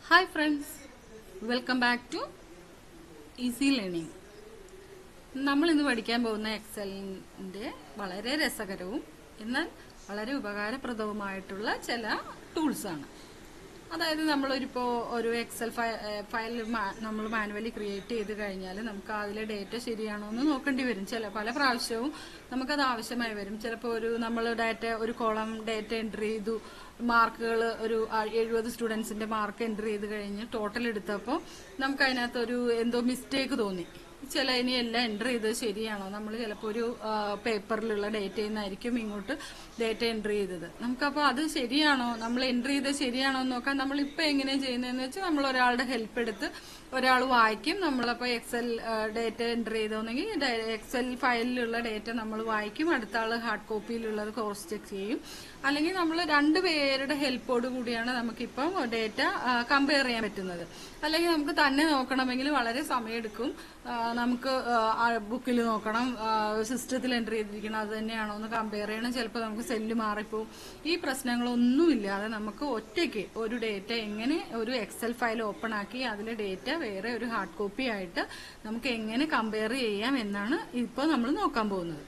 Hi friends welcome back to easy learning നമ്മൾ ഇന്ന് പഠിക്കാൻ പോകുന്ന എക്സലിൻ്റെ വളരെ രസകരവും എന്നാൽ വളരെ ഉപകാരപ്രദവുമായിട്ടുള്ള ചില ടൂൾസാണ് അതായത് നമ്മളൊരിപ്പോൾ ഒരു എക്സൽ ഫയൽ നമ്മൾ മാനുവലി ക്രിയേറ്റ് ചെയ്ത് കഴിഞ്ഞാൽ നമുക്ക് അതിലെ ഡേറ്റ ശരിയാണോ എന്ന് നോക്കേണ്ടി വരും ചില പല പ്രാവശ്യവും നമുക്കത് ആവശ്യമായി വരും ചിലപ്പോൾ ഒരു നമ്മൾ ഡാറ്റ ഒരു കോളം ഡേറ്റ എൻട്രി ചെയ്തു മാർക്കുകൾ ഒരു എഴുപത് സ്റ്റുഡൻസിന്റെ മാർക്ക് എൻട്രി ചെയ്ത് കഴിഞ്ഞ് ടോട്ടൽ എടുത്തപ്പോൾ നമുക്ക് അതിനകത്ത് ഒരു എന്തോ മിസ്റ്റേക്ക് തോന്നി ചില ഇനി എല്ലാം എൻ്റർ ചെയ്തത് ശരിയാണോ നമ്മൾ ചിലപ്പോൾ ഒരു പേപ്പറിലുള്ള ഡേറ്റയിൽ നിന്നായിരിക്കും ഇങ്ങോട്ട് ഡേറ്റ എൻ്റർ ചെയ്തത് നമുക്കപ്പോൾ അത് ശരിയാണോ നമ്മൾ എൻ്റർ ചെയ്തത് ശരിയാണോ എന്ന് നോക്കാൻ നമ്മളിപ്പോൾ എങ്ങനെയാണ് ചെയ്യുന്നതെന്ന് വെച്ചാൽ നമ്മൾ ഒരാളുടെ ഹെൽപ്പ് എടുത്ത് ഒരാൾ വായിക്കും നമ്മളപ്പോൾ എക്സൽ ഡേറ്റ എൻ്റർ ചെയ്തോന്നെങ്കിൽ എക്സൽ ഫയലിലുള്ള ഡേറ്റ നമ്മൾ വായിക്കും അടുത്ത ആൾ ഹാർഡ് കോപ്പിയിലുള്ളത് ക്രോസ് ചെക്ക് ചെയ്യും അല്ലെങ്കിൽ നമ്മൾ രണ്ട് പേരുടെ ഹെൽപ്പോട് കൂടിയാണ് നമുക്കിപ്പം ഡേറ്റ കമ്പയർ ചെയ്യാൻ പറ്റുന്നത് അല്ലെങ്കിൽ നമുക്ക് തന്നെ നോക്കണമെങ്കിൽ വളരെ സമയമെടുക്കും നമുക്ക് ബുക്കിൽ നോക്കണം സിസ്റ്റത്തിൽ എൻ്റർ ചെയ്തിരിക്കണം അത് തന്നെയാണോ എന്ന് കമ്പയർ ചെയ്യണം ചിലപ്പോൾ നമുക്ക് സെല്ല് മാറിപ്പോവും ഈ പ്രശ്നങ്ങളൊന്നുമില്ലാതെ നമുക്ക് ഒറ്റയ്ക്ക് ഒരു ഡേറ്റ എങ്ങനെ ഒരു എക്സൽ ഫയൽ ഓപ്പൺ ആക്കി അതിലെ ഡേറ്റ വേറെ ഒരു ഹാർഡ് കോപ്പി ആയിട്ട് നമുക്ക് എങ്ങനെ കമ്പയർ ചെയ്യാം എന്നാണ് ഇപ്പോൾ നമ്മൾ നോക്കാൻ പോകുന്നത്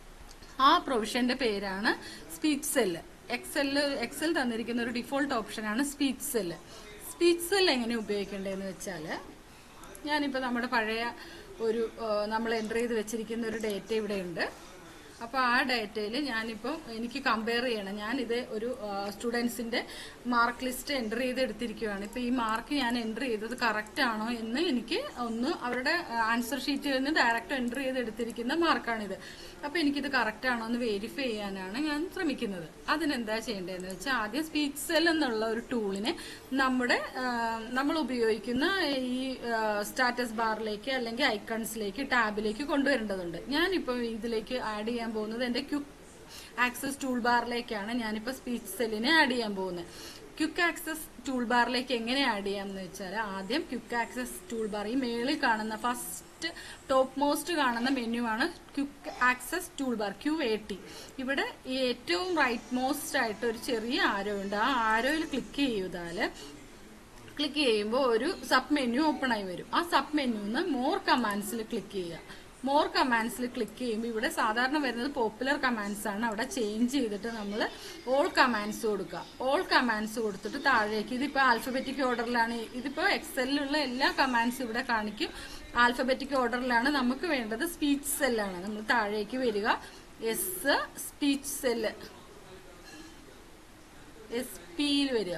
ആ പ്രൊവിഷന്റെ പേരാണ് സ്പീച്ച് സെല്ല് എക്സെല് എക്സൽ തന്നിരിക്കുന്ന ഒരു ഡിഫോൾട്ട് ഓപ്ഷനാണ് സ്പീച്ച് സെല്ല് സ്പീച്ച് സെൽ എങ്ങനെ ഉപയോഗിക്കേണ്ടതെന്ന് വെച്ചാൽ ഞാനിപ്പോൾ നമ്മുടെ പഴയ ഒരു നമ്മൾ എൻ്റർ ചെയ്ത് വെച്ചിരിക്കുന്ന ഒരു ഡേറ്റ ഇവിടെ ഉണ്ട് അപ്പോൾ ആ ഡേറ്റയിൽ ഞാനിപ്പോൾ എനിക്ക് കമ്പയർ ചെയ്യണം ഞാനിത് ഒരു സ്റ്റുഡൻസിൻ്റെ മാർക്ക് ലിസ്റ്റ് എൻ്റർ ചെയ്ത് എടുത്തിരിക്കുകയാണ് ഇപ്പോൾ ഈ മാർക്ക് ഞാൻ എൻ്റർ ചെയ്തത് കറക്റ്റ് ആണോ എന്ന് എനിക്ക് ഒന്ന് അവരുടെ ആൻസർ ഷീറ്റിൽ നിന്ന് ഡയറക്റ്റ് എൻ്റർ ചെയ്ത് എടുത്തിരിക്കുന്ന മാർക്കാണിത് അപ്പോൾ എനിക്കിത് കറക്റ്റ് ആണോ എന്ന് വെരിഫൈ ചെയ്യാനാണ് ഞാൻ ശ്രമിക്കുന്നത് അതിനെന്താ ചെയ്യേണ്ടതെന്ന് വെച്ചാൽ ആദ്യം സ്പീച്ച് സെൽ എന്നുള്ള ഒരു ടൂളിനെ നമ്മുടെ നമ്മൾ ഉപയോഗിക്കുന്ന ഈ സ്റ്റാറ്റസ് ബാറിലേക്ക് അല്ലെങ്കിൽ ഐക്കൺസിലേക്ക് ടാബിലേക്ക് കൊണ്ടുവരേണ്ടതുണ്ട് ഞാനിപ്പോൾ ഇതിലേക്ക് ആഡ് ചെയ്യാൻ പോകുന്നത് എൻ്റെ ക്യുക്ക് ആക്സസ് ടൂൾ ബാറിലേക്കാണ് ഞാനിപ്പോൾ സ്പീച്ച് സെല്ലിനെ ആഡ് ചെയ്യാൻ പോകുന്നത് ക്യുക്ക് ആക്സസ് ടൂൾ ബാറിലേക്ക് എങ്ങനെ ആഡ് ചെയ്യാമെന്ന് വെച്ചാൽ ആദ്യം ക്യുക്ക് ആക്സസ് ടൂൾ ബാർ ഈ മേളിൽ കാണുന്ന ഫസ്റ്റ് ടോപ്പ് മോസ്റ്റ് കാണുന്ന മെനു ആണ് quick access tool bar Q A T ഇവിടെ ഈ ഏറ്റവും റൈറ്റ് മോസ്റ്റ് ആയിട്ട് ഒരു ചെറിയ ആരോ ഉണ്ട് ആ ആരോയിൽ ക്ലിക്ക് ചെയ്താൽ ക്ലിക്ക് ചെയ്യുമ്പോൾ ഒരു സബ് മെനു ഓപ്പൺ ആയി വരും ആ സബ് മെനുന്ന് മോർ കമാൻഡ്സിൽ ക്ലിക്ക് ചെയ്യുക മോർ കമാൻഡ്സിൽ ക്ലിക്ക് ചെയ്യുമ്പോൾ ഇവിടെ സാധാരണ വരുന്നത് പോപ്പുലർ കമാൻഡ്സ് ആണ് അവിടെ ചേഞ്ച് ചെയ്തിട്ട് നമ്മൾ ഓൾ കമാൻഡ്സ് കൊടുക്കുക ഓൾ കമാൻഡ്സ് കൊടുത്തിട്ട് താഴേക്ക് ഇതിപ്പോൾ ആൽഫബറ്റിക് ഓർഡറിലാണ് ഇതിപ്പോൾ എക്സലിലുള്ള എല്ലാ കമാൻഡ്സും ഇവിടെ കാണിക്കും ആൽഫബറ്റിക് ഓർഡറിലാണ് നമുക്ക് വേണ്ടത് സ്പീച്ച് സെല്ലാണ് നമ്മൾ താഴേക്ക് വരിക എസ് സ്പീച്ച് സെല്ല് എസ് പിയിൽ വരിക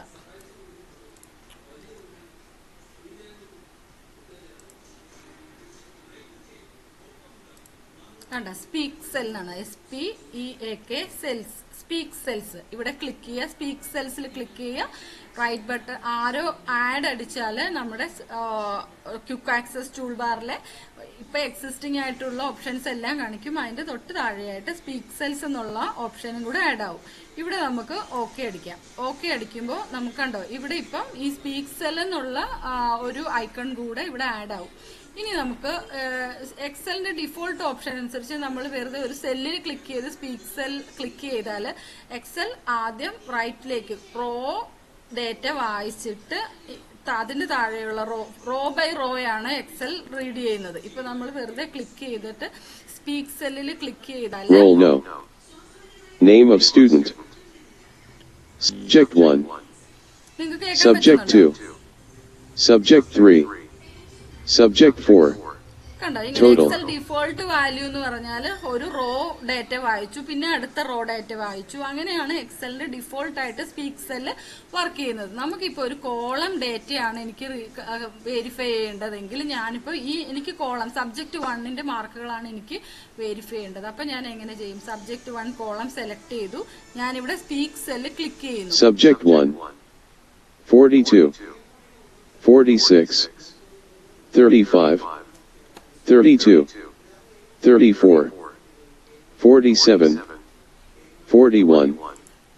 കണ്ട സ്പീക്ക് സെൽ എന്നാണ് S P E A K cells speak cells ഇവിടെ ക്ലിക്ക് ചെയ്യുക സ്പീക്ക് സെൽസിൽ ക്ലിക്ക് ചെയ്യുക റൈറ്റ് ബട്ടൺ ആരോ ആഡ് അടിച്ചാൽ നമ്മുടെ ക്യുക്ക് ആക്സസ് ടൂൾ ബാറിലെ ഇപ്പൊ എക്സിസ്റ്റിംഗ് ആയിട്ടുള്ള ഓപ്ഷൻസ് എല്ലാം കാണിക്കും അതിന്റെ തൊട്ട് താഴെയായിട്ട് സ്പീക്ക് സെൽസ് എന്നുള്ള ഓപ്ഷനും കൂടെ ആഡ് ആവും ഇവിടെ നമുക്ക് ഓക്കെ അടിക്കാം ഓക്കെ അടിക്കുമ്പോൾ നമുക്ക് കണ്ടോ ഇവിടെ ഇപ്പം ഈ സ്പീക്ക് സെൽ എന്നുള്ള ഒരു ഐക്കൺ കൂടെ ഇവിടെ ആഡ് ആവും ഇനി നമുക്ക് എക്സലിന്റെ ഡിഫോൾട്ട് ഓപ്ഷൻ അനുസരിച്ച് നമ്മൾ വെറുതെ ഒരു സെല്ലിൽ ക്ലിക്ക് ചെയ്ത് സ്പീക്ക് സെൽ ക്ലിക്ക് ചെയ്താൽ എക്സൽ ആദ്യം റൈറ്റിലേക്ക് റോ ഡേറ്റ വായിച്ചിട്ട് അതിന്റെ താഴെയുള്ള റോ റോ ബൈ റോ ആണ് എക്സൽ റീഡ് ചെയ്യുന്നത് ഇപ്പൊ നമ്മൾ വെറുതെ ക്ലിക്ക് ചെയ്തിട്ട് സ്പീക്ക് സെല്ലിൽ ക്ലിക്ക് ചെയ്താൽ Roll no. Name of student. Subject 1. നിങ്ങൾക്ക് കേൾക്കാൻ Subject പറ്റുന്നുണ്ടോ 2. Subject 3. Subject 4. കണ്ടോ ഇങ്ങനെ Total. എക്സൽ ഡിഫോൾട്ട് വാല്യൂ എന്ന് പറഞ്ഞാൽ ഒരു റോ ഡേറ്റ വായിച്ചു പിന്നെ അടുത്ത റോ ഡേറ്റ വായിച്ചു അങ്ങനെയാണ് എക്സലിന്റെ ഡിഫോൾട്ട് ആയിട്ട് സ്പീക്ക് സെല്ല് വർക്ക് ചെയ്യുന്നത് നമുക്കിപ്പോൾ ഒരു കോളം ഡേറ്റയാണ് എനിക്ക് വെരിഫൈ ചെയ്യേണ്ടതെങ്കിൽ ഞാനിപ്പോൾ ഈ എനിക്ക് കോളം സബ്ജക്ട് വണ്ണിന്റെ മാർക്കുകളാണ് എനിക്ക് വെരിഫൈ ചെയ്യേണ്ടത് അപ്പൊ ഞാൻ എങ്ങനെ ചെയ്യും സബ്ജക്ട് വൺ കോളം സെലക്ട് ചെയ്തു ഞാനിവിടെ സ്പീക്ക് സെല്ല് ക്ലിക്ക് ചെയ്യുന്നു Subject 1. 42. 46. 35. 32. 34. 47. 41.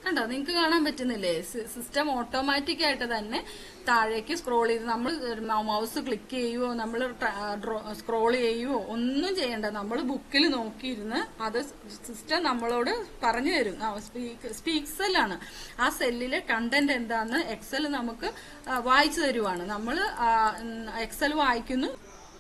കണ്ടോ നിങ്ങൾക്ക് കാണാൻ പറ്റുന്നില്ലേ സിസ്റ്റം ഓട്ടോമാറ്റിക് ആയിട്ട് തന്നെ താഴേക്ക് സ്ക്രോൾ ചെയ്ത് നമ്മൾ മൗസ് ക്ലിക്ക് ചെയ്യുവോ നമ്മൾ സ്ക്രോൾ ചെയ്യുവോ ഒന്നും ചെയ്യണ്ട നമ്മൾ ബുക്കിൽ നോക്കിയിരുന്ന് അത് സിസ്റ്റം നമ്മളോട് പറഞ്ഞു തരും സ്പീക്ക് സെല്ലാണ് ആ സെല്ലിലെ കണ്ടന്റ് എന്താന്ന് എക്സൽ നമുക്ക് ആ, വായിച്ചു തരുവാണ് നമ്മൾ എക്സൽ വായിക്കുന്നു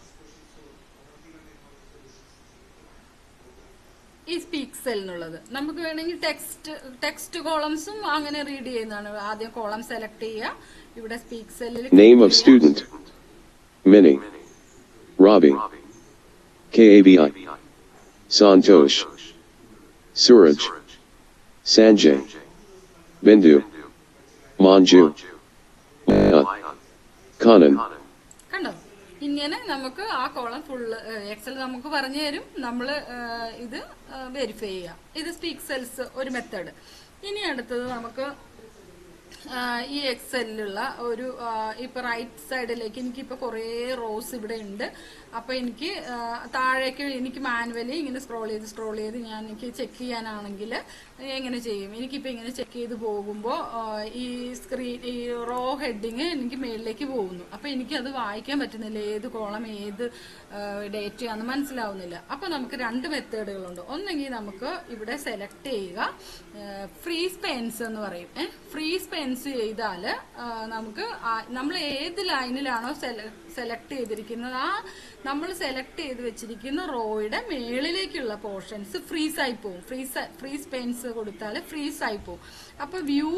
ഈ സ്പീക്ക് സെൽ എന്നുള്ളത് നമുക്ക് വേണമെങ്കിൽ ടെക്സ്റ്റ് ടെക്സ്റ്റ് കോളംസും അങ്ങനെ റീഡ് ചെയ്യുന്നതാണ് ആദ്യം കോളം സെലക്ട് ചെയ്യുക ഇവിടെ സ്പീക്ക് സെല്ലിൽ Name of student. Mini. Robbie. KABI. Santosh. Suraj. Sanjay. Bindu. Manju. Maya. Kanan. കണ്ടോ ഇങ്ങനെ നമുക്ക് ആ കോളം ഫുള്ള് എക്സൽ നമുക്ക് പറഞ്ഞു തരും നമ്മൾ ഇത് വെരിഫൈ ചെയ്യാം ഇത് സ്പീക്ക് സെൽസ് ഒരു മെത്തേഡ് ഇനി അടുത്തത് നമുക്ക് ആ, ഈ എക്സലിലുള്ള ഒരു ആ, ഇപ്പൊ റൈറ്റ് സൈഡിലേക്ക് എനിക്കിപ്പോ കുറേ റോസ് ഇവിടെ ഉണ്ട് അപ്പൊ എനിക്ക് ആ, താഴേക്ക് എനിക്ക് മാനുവലി ഇങ്ങനെ സ്ക്രോൾ ചെയ്ത് സ്ക്രോൾ ചെയ്ത് ഞാൻ എനിക്ക് ചെക്ക് ചെയ്യാനാണെങ്കിൽ എങ്ങനെ ചെയ്യും എനിക്കിപ്പോ ഇങ്ങനെ ചെക്ക് ചെയ്ത് പോകുമ്പോൾ ഈ സ്ക്രീൻ ഈ റോ ഹെഡിങ് എനിക്ക് മേളിലേക്ക് പോകുന്നു അപ്പൊ എനിക്ക് അത് വായിക്കാൻ പറ്റുന്നില്ല ഏത് കോളം ഏത് ഡേറ്റയാന്ന് മനസ്സിലാവുന്നില്ല അപ്പൊ നമുക്ക് രണ്ട് മെത്തേഡുകളുണ്ട് ഒന്നെങ്കിൽ നമുക്ക് ഇവിടെ സെലക്ട് ചെയ്യുക ഫ്രീസ് പെൻസ് എന്ന് പറയും ഫ്രീസ് പെൻസ് ചെയ്താൽ നമുക്ക് നമ്മൾ ഏത് ലൈനിലാണോ സെലക്ട് ചെയ്തിരിക്കുന്നത് ആ നമ്മൾ സെലക്ട് ചെയ്ത് വെച്ചിരിക്കുന്ന റോയുടെ മേളിലേക്കുള്ള പോർഷൻസ് ഫ്രീസ് ആയി പോകും ഫ്രീസ് ഫ്രീസ് പെൻസ് കൊടുത്താൽ ഫ്രീസ് ആയി പോകും അപ്പൊ വ്യൂ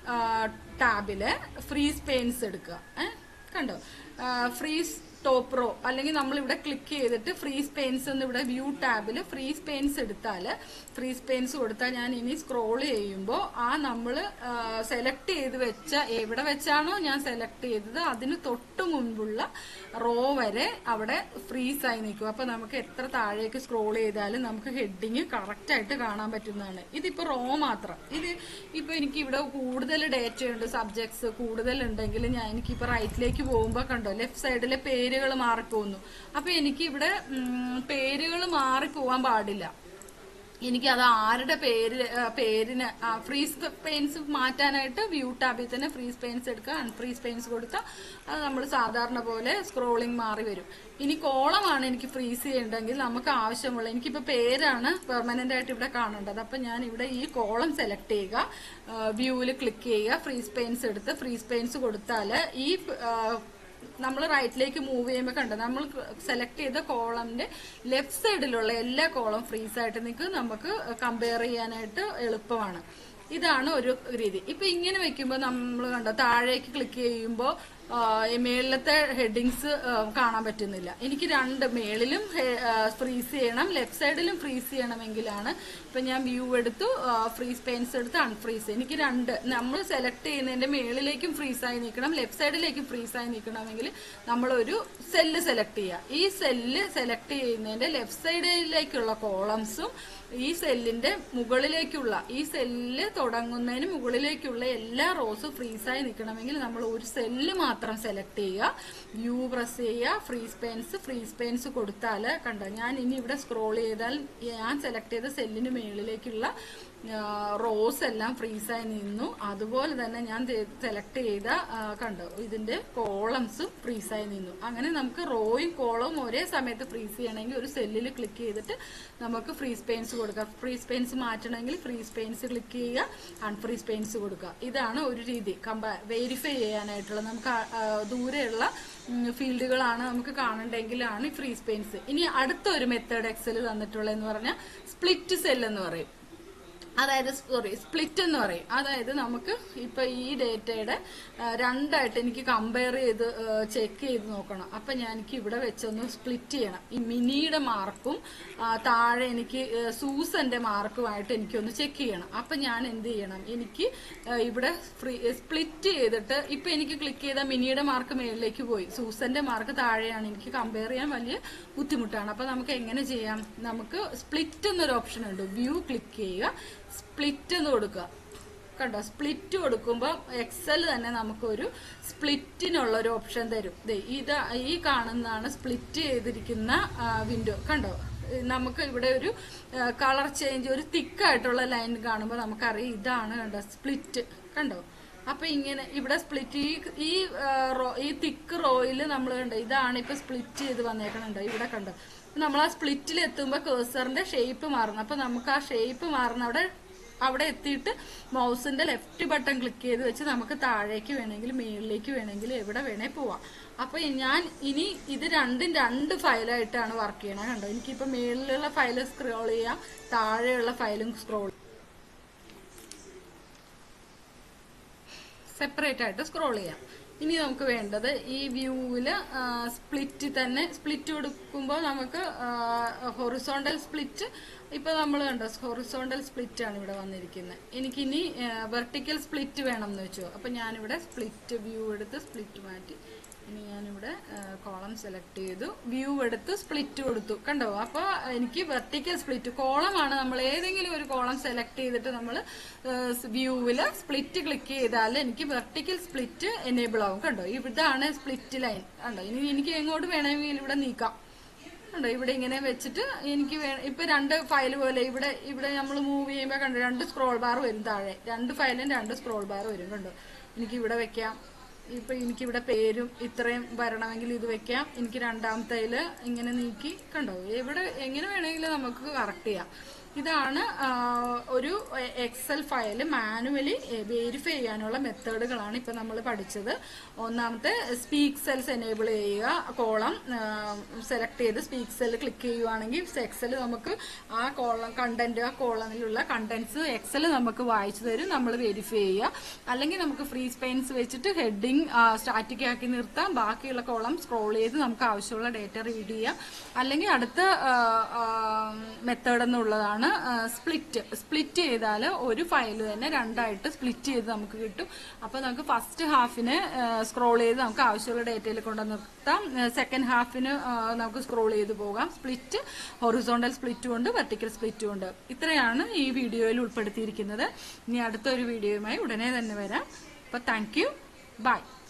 ടാബില് ഫ്രീസ് പെൻസ് എടുക്കുക ഏഹ് കണ്ടോ ഫ്രീസ് ടോപ്പ് റോ അല്ലെങ്കിൽ നമ്മൾ ഇവിടെ ക്ലിക്ക് ചെയ്തിട്ട് ഫ്രീസ് പെയിൻസ് എന്ന് ഇവിടെ വ്യൂ ടാബിൽ ഫ്രീസ് പെയിൻസ് എടുത്താൽ ഫ്രീസ് പെയിൻസ് കൊടുത്താൽ ഞാൻ ഇനി സ്ക്രോൾ ചെയ്യുമ്പോൾ ആ നമ്മൾ സെലക്ട് ചെയ്ത് വെച്ച എവിടെ വെച്ചാണോ ഞാൻ സെലക്ട് ചെയ്തത് അതിന് തൊട്ട് മുൻപുള്ള റോ വരെ അവിടെ ഫ്രീസ് ആയി നിൽക്കും അപ്പൊ നമുക്ക് എത്ര താഴേക്ക് സ്ക്രോൾ ചെയ്താലും നമുക്ക് ഹെഡിങ് കറക്റ്റ് ആയിട്ട് കാണാൻ പറ്റുന്നതാണ് ഇതിപ്പോ റോ മാത്രം ഇത് ഇപ്പൊ എനിക്ക് ഇവിടെ കൂടുതൽ ഡേറ്റ ഉണ്ട് സബ്ജക്ട്സ് കൂടുതൽ ഉണ്ടെങ്കിൽ ഞാൻ എനിക്കിപ്പോ റൈറ്റിലേക്ക് പോകുമ്പോ കണ്ടോ ലെഫ്റ്റ് സൈഡിലെ പേരുകൾ മാറിപ്പോകുന്നു അപ്പൊ എനിക്ക് ഇവിടെ പേരുകൾ മാറിപ്പോവാൻ പാടില്ല എനിക്ക് അത് ആരുടെ പേര് ആ, പേരിന് ഫ്രീസ് പെയിൻസ് മാറ്റാനായിട്ട് വ്യൂ ടാബിൽ തന്നെ ഫ്രീസ് പെയിൻസ് എടുക്കുക അൺഫ്രീസ് പെയിൻസ് കൊടുത്താൽ അത് നമ്മൾ സാധാരണ പോലെ സ്ക്രോളിംഗ് മാറി വരും ഇനി കോളമാണ് എനിക്ക് ഫ്രീസ് ചെയ്യണ്ടെങ്കിൽ നമുക്ക് ആവശ്യമുള്ള എനിക്കിപ്പോൾ പേരാണ് പെർമനന്റ് ആയിട്ട് ഇവിടെ കാണേണ്ടത് അപ്പം ഞാൻ ഇവിടെ ഈ കോളം സെലക്ട് ചെയ്യുക വ്യൂവിൽ ക്ലിക്ക് ചെയ്യുക ഫ്രീസ് പെയിൻസ് എടുത്ത് ഫ്രീസ് പെയിൻസ് കൊടുത്താൽ ഈ ആ, നമ്മൾ റൈറ്റിലേക്ക് മൂവ് ചെയ്യുമ്പോൾ കണ്ടോ നമ്മൾ സെലക്ട് ചെയ്ത കോളമിന്റെ ലെഫ്റ്റ് സൈഡിലുള്ള എല്ലാ കോളം ഫ്രീസ് ആയിട്ട് നിൽക്കും നമുക്ക് കമ്പയർ ചെയ്യാനായിട്ട് എളുപ്പമാണ് ഇതാണ് ഒരു രീതി ഇപ്പൊ ഇങ്ങനെ വെക്കുമ്പോൾ നമ്മൾ കണ്ടോ താഴേക്ക് ക്ലിക്ക് ചെയ്യുമ്പോൾ മേളിലത്തെ ഹെഡിങ്സ് കാണാൻ പറ്റുന്നില്ല എനിക്ക് രണ്ട് മേളിലും ഫ്രീസ് ചെയ്യണം ലെഫ്റ്റ് സൈഡിലും ഫ്രീസ് ചെയ്യണമെങ്കിലാണ് ഇപ്പൊ ഞാൻ വ്യൂ എടുത്തു ഫ്രീസ് പെയിൻസ് എടുത്ത് അൺഫ്രീസ് എനിക്ക് രണ്ട് നമ്മൾ സെലക്ട് ചെയ്യുന്നതിന്റെ മേളിലേക്കും ഫ്രീസ് ആയി നിൽക്കണം ലെഫ്റ്റ് സൈഡിലേക്കും ഫ്രീസ് ആയി നിൽക്കണമെങ്കിൽ നമ്മളൊരു സെല്ല് സെലക്ട് ചെയ്യുക ഈ സെല്ല് സെലക്ട് ചെയ്യുന്നതിന്റെ ലെഫ്റ്റ് സൈഡിലേക്കുള്ള കോളംസും ഈ സെല്ലിന്റെ മുകളിലേക്കുള്ള ഈ സെല്ല് തുടങ്ങുന്നതിന് മുകളിലേക്കുള്ള എല്ലാ റോസും ഫ്രീസായി നിൽക്കണമെങ്കിൽ നമ്മൾ ഒരു സെല്ല് മാത്രം സെലക്ട് ചെയ്യുക വ്യൂ പ്രസ് ചെയ്യുക ഫ്രീസ് പെയിൻസ് ഫ്രീസ് പെയിൻസ് കൊടുത്താൽ കണ്ടോ ഞാൻ ഇനി ഇവിടെ സ്ക്രോൾ ചെയ്താൽ ഞാൻ സെലക്ട് ചെയ്ത സെല്ലിന് മേളിലേക്കുള്ള റോസ് എല്ലാം ഫ്രീസായി നിന്നു അതുപോലെ തന്നെ ഞാൻ സെലക്ട് ചെയ്ത ആ, കണ്ടോ ഇതിന്റെ കോളംസും ഫ്രീസായി നിന്നു അങ്ങനെ നമുക്ക് റോയും കോളവും ഒരേ സമയത്ത് ഫ്രീസ് ചെയ്യണമെങ്കിൽ ഒരു സെല്ലിൽ ക്ലിക്ക് ചെയ്തിട്ട് നമുക്ക് ഫ്രീസ് പെയിൻസ് കൊടുക്കാം ഫ്രീസ് പെയിൻസ് മാറ്റണമെങ്കിൽ ഫ്രീസ് പെയിൻസ് ക്ലിക്ക് ചെയ്യുക അൺഫ്രീസ് പെയിൻസ് കൊടുക്കുക ഇതാണ് ഒരു രീതി കമ്പ വെരിഫൈ ചെയ്യാനായിട്ടുള്ള നമുക്ക് ആ, ആ, ദൂരെയുള്ള ഫീൽഡുകളാണ് നമുക്ക് കാണണ്ടെങ്കിലാണ് ഈ ഫ്രീസ് പെയിൻസ് ഇനി അടുത്ത ഒരു മെത്തേഡ് എക്സൽ തന്നിട്ടുള്ളതെന്ന് പറഞ്ഞാൽ സ്പ്ലിറ്റ് സെൽ എന്ന് പറയും അതായത് സോറി സ്പ്ലിറ്റ് എന്ന് പറയും അതായത് നമുക്ക് ഇപ്പൊ ഈ ഡേറ്റയുടെ ആ, രണ്ടായിട്ട് എനിക്ക് കമ്പയർ ചെയ്ത് ചെക്ക് ചെയ്ത് നോക്കണം അപ്പൊ ഞാൻ എനിക്ക് ഇവിടെ വെച്ചൊന്ന് സ്പ്ലിറ്റ് ചെയ്യണം ഈ മിനിയുടെ മാർക്കും ആ, താഴെ എനിക്ക് ആ, സൂസന്റെ മാർക്കുമായിട്ട് എനിക്കൊന്ന് ചെക്ക് ചെയ്യണം അപ്പൊ ഞാൻ എന്ത് ചെയ്യണം എനിക്ക് ആ, ഇവിടെ ഫ്രീ സ്പ്ലിറ്റ് ചെയ്തിട്ട് ഇപ്പൊ എനിക്ക് ക്ലിക്ക് ചെയ്ത മിനിയുടെ മാർക്ക് മേളിലേക്ക് പോയി സൂസന്റെ മാർക്ക് താഴെയാണ് എനിക്ക് കമ്പയർ ചെയ്യാൻ വലിയ ബുദ്ധിമുട്ടാണ് അപ്പൊ നമുക്ക് എങ്ങനെ ചെയ്യാം നമുക്ക് സ്പ്ലിറ്റ് എന്നൊരു ഓപ്ഷൻ ഉണ്ട് വ്യൂ ക്ലിക്ക് ചെയ്യുക സ്പ്ലിറ്റ് എന്ന് കൊടുക്കുക കണ്ടോ സ്പ്ലിറ്റ് കൊടുക്കുമ്പോൾ എക്സൽ തന്നെ നമുക്കൊരു സ്പ്ലിറ്റിനുള്ള ഒരു ഓപ്ഷൻ തരും ദേ ഇത് ഈ കാണുന്നതാണ് സ്പ്ലിറ്റ് ചെയ്തിരിക്കുന്ന വിൻഡോ കണ്ടോ നമുക്ക് ഇവിടെ ഒരു കളർ ചേഞ്ച് ഒരു തിക്കായിട്ടുള്ള ലൈൻ കാണുമ്പോൾ നമുക്കറിയാം ഇതാണ് കണ്ടോ സ്പ്ലിറ്റ് കണ്ടോ അപ്പൊ ഇങ്ങനെ ഇവിടെ സ്പ്ലിറ്റ് ഈ ഈ ആ, റോ- ഈ തിക്ക് റോയിൽ നമ്മൾ കണ്ടോ ഇതാണ് ഇപ്പൊ സ്പ്ലിറ്റ് ചെയ്ത് വന്നേക്കണുണ്ടോ ഇവിടെ കണ്ടോ നമ്മൾ ആ സ്പ്ലിറ്റിൽ എത്തുമ്പോൾ കേസറിന്റെ ഷേപ്പ് മാറുന്നു അപ്പൊ നമുക്ക് ആ ഷേപ്പ് മാറുന്ന അവിടെ അവിടെ എത്തിയിട്ട് മൗസിന്റെ ലെഫ്റ്റ് ബട്ടൺ ക്ലിക്ക് ചെയ്ത് വെച്ച് നമുക്ക് താഴേക്ക് വേണമെങ്കിൽ മുകളിലേക്ക് വേണമെങ്കിൽ എവിടെ വേണേ പോവാം അപ്പൊ ഞാൻ ഇനി ഇത് രണ്ടും രണ്ട് ഫയലായിട്ടാണ് വർക്ക് ചെയ്യണത് കണ്ടോ എനിക്കിപ്പോ മുകളിലുള്ള ഫയൽ സ്ക്രോൾ ചെയ്യാം താഴെയുള്ള ഫയലും സ്ക്രോൾ സെപ്പറേറ്റ് ആയിട്ട് സ്ക്രോൾ ചെയ്യാം ഇനി നമുക്ക് വേണ്ടത് ഈ വ്യൂവില് സ്പ്ലിറ്റ് തന്നെ സ്പ്ലിറ്റ് കൊടുക്കുമ്പോൾ നമുക്ക് ഹൊറിസോണ്ടൽ സ്പ്ലിറ്റ് ഇപ്പൊ നമ്മൾ കണ്ടോ ഹൊറിസോണ്ടൽ സ്പ്ലിറ്റ് ആണ് ഇവിടെ വന്നിരിക്കുന്നത് എനിക്കിനി വെർട്ടിക്കൽ സ്പ്ലിറ്റ് വേണം എന്ന് വെച്ചു അപ്പൊ ഞാനിവിടെ സ്പ്ലിറ്റ് വ്യൂ എടുത്ത് സ്പ്ലിറ്റ് മാറ്റി ഇനി ഞാനിവിടെ കോളം സെലക്ട് ചെയ്തു വ്യൂ എടുത്ത് സ്പ്ലിറ്റ് കൊടുത്തു കണ്ടോ അപ്പൊ എനിക്ക് വെർട്ടിക്കൽ സ്പ്ലിറ്റ് കോളമാണ് നമ്മൾ ഏതെങ്കിലും ഒരു കോളം സെലക്ട് ചെയ്തിട്ട് നമ്മൾ വ്യൂവില് സ്പ്ലിറ്റ് ക്ലിക്ക് ചെയ്താൽ എനിക്ക് വെർട്ടിക്കൽ സ്പ്ലിറ്റ് എനേബിൾ ആവും കണ്ടോ ഇതാണ് സ്പ്ലിറ്റ് ലൈൻ കണ്ടോ ഇനി എനിക്ക് എങ്ങോട്ട് വേണമെങ്കിൽ ഇവിടെ നീക്കാം കണ്ടോ ഇവിടെ ഇങ്ങനെ വെച്ചിട്ട് എനിക്ക് വേ ഇപ്പൊ രണ്ട് ഫയൽ പോലെ ഇവിടെ ഇവിടെ നമ്മൾ മൂവ് ചെയ്യുമ്പോൾ കണ്ടോ രണ്ട് സ്ക്രോൾ ബാർ വരും താഴെ രണ്ട് ഫയലും രണ്ട് സ്ക്രോൾ ബാർ വരും കണ്ടോ എനിക്ക് ഇവിടെ വെക്കാം ഇപ്പൊ എനിക്കിവിടെ പേരും ഇത്രയും വരണമെങ്കിൽ ഇത് വെക്കാം എനിക്ക് രണ്ടാമത്തേല് ഇങ്ങനെ നീക്കി കണ്ടോ എവിടെ എങ്ങനെ വേണമെങ്കിലും നമുക്ക് കറക്റ്റ് ചെയ്യാം ഇതാണ് ആ, ഒരു എക്സൽ ഫയൽ മാനുവലി വെരിഫൈ ചെയ്യാനുള്ള മെത്തേഡുകളാണ് ഇപ്പൊ നമ്മൾ പഠിച്ചത് ഒന്നാമത്തെ സ്പീക്ക് സെൽസ് എനേബിൾ ചെയ്യുക കോളം സെലക്ട് ചെയ്ത് സ്പീക്ക് സെൽ ക്ലിക്ക് ചെയ്യുവാണെങ്കിൽ എക്സൽ നമുക്ക് ആ കോളം കണ്ടന്റ് ആ കോളമിലുള്ള കണ്ടന്റ്സ് എക്സൽ നമുക്ക് വായിച്ചു തരും നമ്മൾ വെരിഫൈ ചെയ്യുക അല്ലെങ്കിൽ നമുക്ക് ഫ്രീ സ്പെയിൻസ് വെച്ചിട്ട് ഹെഡിങ് സ്റ്റാറ്റിക് ആക്കി നിർത്താം ബാക്കിയുള്ള കോളം സ്ക്രോൾ ചെയ്ത് നമുക്ക് ആവശ്യമുള്ള ഡേറ്റ റീഡ് ചെയ്യാം അല്ലെങ്കിൽ അടുത്ത മെത്തേഡ് എന്നുള്ളതാണ് സ്പ്ലിറ്റ് സ്പ്ലിറ്റ് ചെയ്താൽ ഒരു ഫയൽ തന്നെ രണ്ടായിട്ട് സ്പ്ലിറ്റ് ചെയ്ത് നമുക്ക് കിട്ടും അപ്പൊ നമുക്ക് ഫസ്റ്റ് ഹാഫിന് സ്ക്രോൾ ചെയ്ത് നമുക്ക് ആവശ്യമുള്ള ഡേറ്റയിൽ കൊണ്ട് നിർത്താം സെക്കൻഡ് ഹാഫിന് നമുക്ക് സ്ക്രോൾ ചെയ്ത് പോകാം സ്പ്ലിറ്റ് ഹൊറിസോണ്ടൽ സ്പ്ലിറ്റും ഉണ്ട് വെർട്ടിക്കൽ സ്പ്ലിറ്റും ഉണ്ട് ഇത്രയാണ് ഈ വീഡിയോയിൽ ഉൾപ്പെടുത്തിയിരിക്കുന്നത് ഇനി അടുത്തൊരു വീഡിയോയുമായി ഉടനെ തന്നെ വരാം അപ്പൊ താങ്ക് യു ബൈ